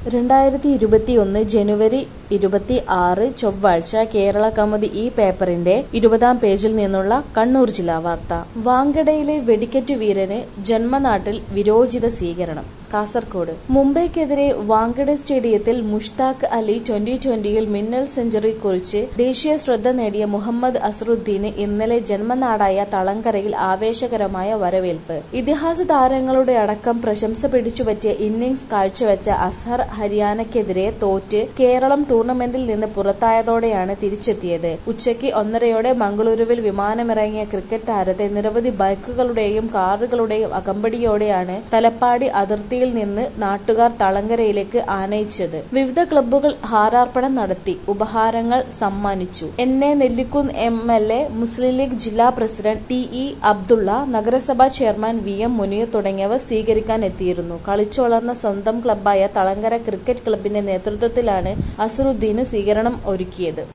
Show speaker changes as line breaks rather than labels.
രണ്ടായിരത്തി ഇരുപത്തിയൊന്ന് ജനുവരി ഇരുപത്തി ആറ് ചൊവ്വാഴ്ച കേരള കൗമുദി ഈ പേപ്പറിന്റെ ഇരുപതാം പേജിൽ നിന്നുള്ള കണ്ണൂർ ജില്ലാ വാർത്ത വാങ്കഡയിലെ വെടിക്കെറ്റു വീരന് ജന്മനാട്ടിൽ വിരോചിത സ്വീകരണം കാസർകോട് മുംബൈക്കെതിരെ വാങ്കഡെ സ്റ്റേഡിയത്തിൽ മുഷ്താഖ് അലി ട്വന്റി ട്വന്റിയിൽ മിന്നൽ സെഞ്ചുറി കുറിച്ച് ദേശീയ ശ്രദ്ധ നേടിയ മുഹമ്മദ് അസറുദ്ദീന് ഇന്നലെ ജന്മനാടായ തളങ്കരയിൽ ആവേശകരമായ വരവേൽപ്പ് ഇതിഹാസ താരങ്ങളുടെ അടക്കം പ്രശംസ പിടിച്ചുപറ്റിയ ഇന്നിംഗ്സ് കാഴ്ചവെച്ച അസ്ഹർ ഹരിയാനയ്ക്കെതിരെ തോറ്റ് കേരളം ടൂർണമെന്റിൽ നിന്ന് പുറത്തായതോടെയാണ് തിരിച്ചെത്തിയത് ഉച്ചയ്ക്ക് ഒന്നരയോടെ മംഗളൂരുവിൽ വിമാനമിറങ്ങിയ ക്രിക്കറ്റ് താരത്തെ നിരവധി ബൈക്കുകളുടെയും കാറുകളുടെയും അകമ്പടിയോടെയാണ് തലപ്പാടി അതിർത്തിയിൽ നിന്ന് നാട്ടുകാർ തളങ്കരയിലേക്ക് ആനയിച്ചത് വിവിധ ക്ലബ്ബുകൾ ഹാരാർപ്പണം നടത്തി ഉപഹാരങ്ങൾ സമ്മാനിച്ചു N A Nellikkunnu M L A Muslim League ജില്ലാ പ്രസിഡന്റ് ടി ഇ അബ്ദുള്ള നഗരസഭാ ചെയർമാൻ വി എം മുനീർ തുടങ്ങിയവർ സ്വീകരിക്കാൻ എത്തിയിരുന്നു കളിച്ചു വളർന്ന സ്വന്തം ക്ലബ്ബായ തളങ്കര ക്രിക്കറ്റ് ക്ലബിന്റെ നേതൃത്വത്തിലാണ് അസറുദ്ദീന് സ്വീകരണം ഒരുക്കിയത്